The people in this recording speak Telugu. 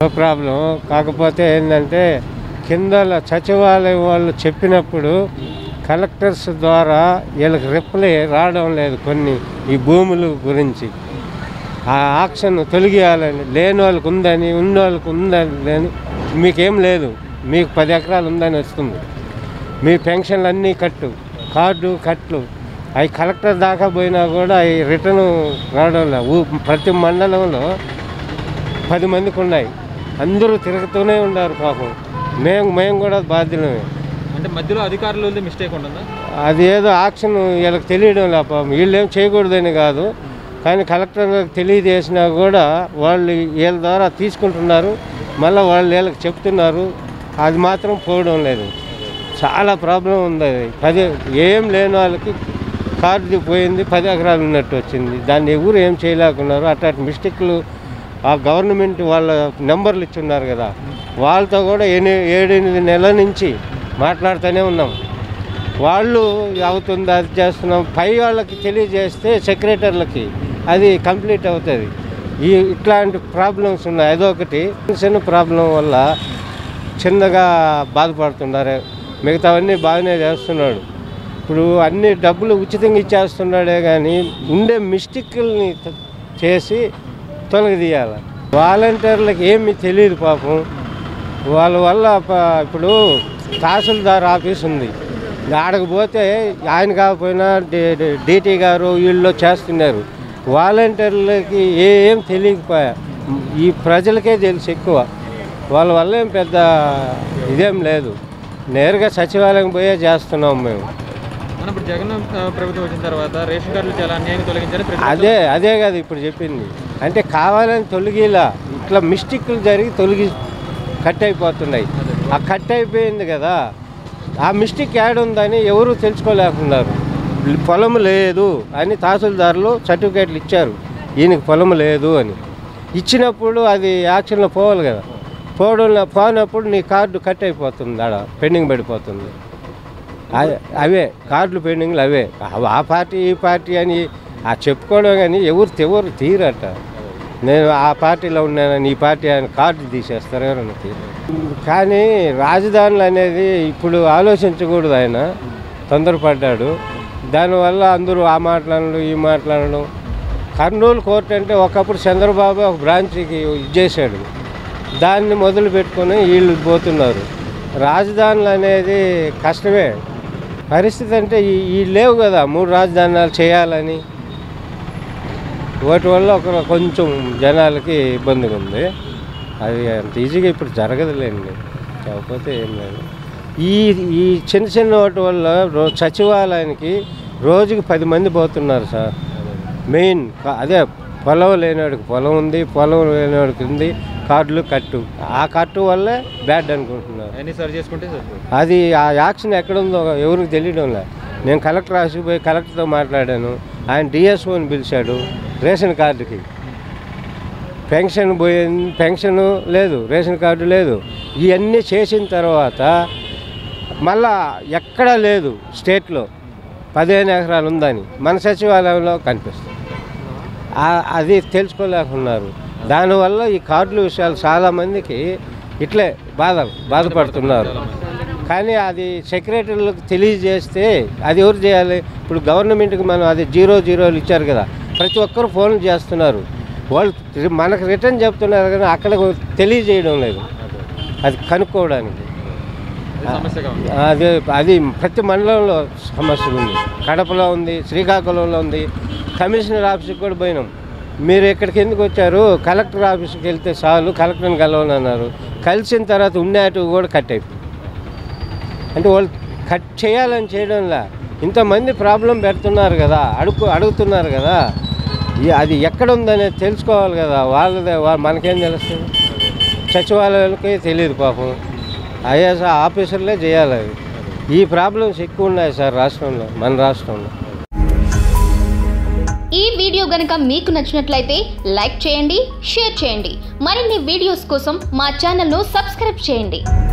ప్రాబ్లం కాకపోతే ఏంటంటే కింద సచివాలయం వాళ్ళు చెప్పినప్పుడు కలెక్టర్స్ ద్వారా వీళ్ళకి రిప్లై రావడం లేదు కొన్ని ఈ భూముల గురించి ఆ ఆక్షన్ తొలగియాలని లేని వాళ్ళకి ఉందని ఉన్న వాళ్ళకి ఉందని లేని మీకేం లేదు మీకు పది ఎకరాలు ఉందని వస్తుంది మీ పెన్షన్లు అన్నీ కట్టు కార్డు కట్లు అవి కలెక్టర్ దాకా పోయినా కూడా అవి రిటర్న్ రావడం లేదు ఊ- ప్రతి మండలంలో పది మందికి ఉన్నాయి అందరూ తిరుగుతూనే ఉన్నారు పాపం మేము మేము కూడా బాధ్యులమే అంటే మధ్యలో అధికారులు మిస్టేక్ ఉంటుందా అది ఏదో ఆక్షన్ వీళ్ళకి తెలియడం లే పాపం వీళ్ళు ఏం చేయకూడదని కాదు కానీ కలెక్టర్లకు తెలియజేసినా కూడా వాళ్ళు వీళ్ళ ద్వారా తీసుకుంటున్నారు మళ్ళీ వాళ్ళు వీళ్ళకి చెప్తున్నారు అది మాత్రం పోవడం లేదు చాలా ప్రాబ్లం ఉంది అది పది ఏం లేని వాళ్ళకి కార్డు పోయింది పది ఎకరాలు ఉన్నట్టు వచ్చింది దాన్ని ఎవరు ఏం చేయలేకున్నారు అట్లాంటి మిస్టేక్లు ఆ గవర్నమెంట్ వాళ్ళ నెంబర్లు ఇచ్చున్నారు కదా వాళ్ళతో కూడా ఎని ఏడెనిమిది నెలల నుంచి మాట్లాడుతూనే ఉన్నాం వాళ్ళు అవుతుంది అది చేస్తున్నాం పై వాళ్ళకి తెలియజేస్తే సెక్రటరీలకి అది కంప్లీట్ అవుతుంది ఈ ఇట్లాంటి ప్రాబ్లమ్స్ ఉన్నాయి అదొకటి చిన్న ప్రాబ్లం వల్ల చిన్నగా బాధపడుతున్నారు మిగతావన్నీ బాగానే చేస్తున్నాడు ఇప్పుడు అన్ని డబ్బులు ఉచితంగా ఇచ్చేస్తున్నాడే కానీ ఉండే మిస్టేక్ని చేసి తొలగదీయాలి వాలంటీర్లకు ఏమీ తెలియదు పాపం వాళ్ళ వల్ల ప- ఇప్పుడు తహసీల్దార్ ఆఫీస్ ఉంది ఆడకు పోతే ఆయన కాకపోయినా డీటీ గారు వీళ్ళు చేస్తున్నారు వాలంటీర్లకి ఏం తెలియకపోయా ఈ ప్రజలకే తెలుసు ఎక్కువ వాళ్ళ వల్ల ఏం పెద్ద ఇదేం లేదు నేరుగా సచివాలయం పోయే చేస్తున్నాం మేము మనం ఇప్పుడు జగన్ ఆ, ప్రభుత్వం వచ్చిన తర్వాత రేషన్ కార్డులు చాలా అన్యాయంగా తొలగించారు ప్రతి అదే అదే కదా ఇప్పుడు చెప్పింది అంటే కావాలని తొలగిలా ఇట్లా మిస్టేక్లు జరిగి తొలగి కట్ అయిపోతున్నాయి ఆ కట్ అయిపోయింది కదా ఆ మిస్టేక్ ఉందని ఎవరు తెలుసుకోలేకున్నారు పొలం లేదు అని తహసీల్దారులు సర్టిఫికేట్లు ఇచ్చారు ఈయనకి పొలం లేదు అని ఇచ్చినప్పుడు అది యాక్షన్లో పోవాలి కదా పోవడం పోనప్పుడు నీ కార్డు కట్ అయిపోతుంది ఆడ పెండింగ్ పడిపోతుంది అ- అవే కార్డులు పెండింగ్లు అవే ఆ- ఆ పార్టీ ఈ పార్టీ అని ఆ చెప్పుకోవడం కానీ ఎవరు ఎవరు తీరట నేను ఆ పార్టీలో ఉన్నానని ఈ పార్టీ అని కార్డు తీసేస్తారు ఎవరన్నా తీరు కానీ రాజధానులు అనేది ఇప్పుడు ఆలోచించకూడదు ఆయన తొందరపడ్డాడు దానివల్ల అందరూ ఆ మాట్లాడడం ఈ మాట్లాడడం కర్నూలు కోర్టు అంటే ఒకప్పుడు చంద్రబాబు ఒక బ్రాంచ్కి ఇచ్చేసాడు దాన్ని మొదలు పెట్టుకొని వీళ్ళు పోతున్నారు రాజధానులు అనేది కష్టమే పరిస్థితి అంటే ఈ ఈ లేవు కదా మూడు రాజధానులు చేయాలని వాటి వల్ల ఒక కొంచెం జనాలకి ఇబ్బందిగా ఉంది అది అంత ఈజీగా ఇప్పుడు జరగదులేండి కాకపోతే ఏం లేదు ఈ ఈ చిన్న చిన్న వాటి వల్ల రో సచివాలయానికి రోజుకి పది మంది పోతున్నారు సార్ మెయిన్ కా- అదే పొలం లేనివాడికి పొలం ఉంది పొలం లేనివాడికి ఉంది కార్డులు కట్టు ఆ కట్టు వల్లే బ్యాడ్ అనుకుంటున్నారు అన్ని సరి చేసుకుంటే సరిపోతుంది అది ఆ యాక్షన్ ఎక్కడుందో ఎవరికి తెలియడం లే నేను కలెక్టర్ ఆఫీస్కి పోయి కలెక్టర్తో మాట్లాడాను ఆయన డిఎస్ఓని పిలిచాడు రేషన్ కార్డుకి పెన్షన్ పోయింది పెన్షన్ లేదు రేషన్ కార్డు లేదు ఇవన్నీ చేసిన తర్వాత మళ్ళా ఎక్కడా లేదు స్టేట్లో పదిహేను ఎకరాలు ఉందని మన సచివాలయంలో కనిపిస్తుంది ఆ- అది తెలుసుకోలేకున్నారు దానివల్ల ఈ కార్డుల విషయాలు చాలామందికి ఇట్లే బాధ బాధపడుతున్నారు కానీ అది సెక్రటరీలకు తెలియజేస్తే అది ఎవరు చేయాలి ఇప్పుడు గవర్నమెంట్కి మనం అది జీరో జీరోలు ఇచ్చారు కదా ప్రతి ఒక్కరు ఫోన్లు చేస్తున్నారు వాళ్ళు రి- మనకు రిటర్న్ చెప్తున్నారు కానీ అక్కడ తెలియజేయడం లేదు అది కనుక్కోవడానికి అది సమస్యగా ఉంది అది అది ప్రతి మండలంలో సమస్య ఉంది కడపలో ఉంది శ్రీకాకుళంలో ఉంది కమిషనర్ ఆఫీస్కి కూడా పోయినాం మీరు ఇక్కడికి ఎందుకు వచ్చారు కలెక్టర్ ఆఫీస్కి వెళ్తే చాలు కలెక్టర్ని కలవని అన్నారు కలిసిన తర్వాత ఉండేటివి కూడా కట్ అయిపోయింది అంటే వాళ్ళు కట్ చేయాలని చేయడంలా ఇంతమంది ప్రాబ్లం పెడుతున్నారు కదా అడుగు అడుగుతున్నారు కదా ఈ- అది ఎక్కడ ఉందనేది తెలుసుకోవాలి కదా వాళ్ళదే వా- మనకేం తెలుస్తుంది సచివాలయాలకే తెలియదు పాపం ఐఎస్ ఆఫీసర్లే చేయాలి అది ఈ ప్రాబ్లమ్స్ ఎక్కువ ఉన్నాయి సార్ రాష్ట్రంలో మన రాష్ట్రంలో ఈ వీడియో గనక మీకు నచ్చినట్లయితే లైక్ చేయండి షేర్ చేయండి మరిన్ని వీడియోస్ కోసం మా ఛానల్ను సబ్స్క్రైబ్ చేయండి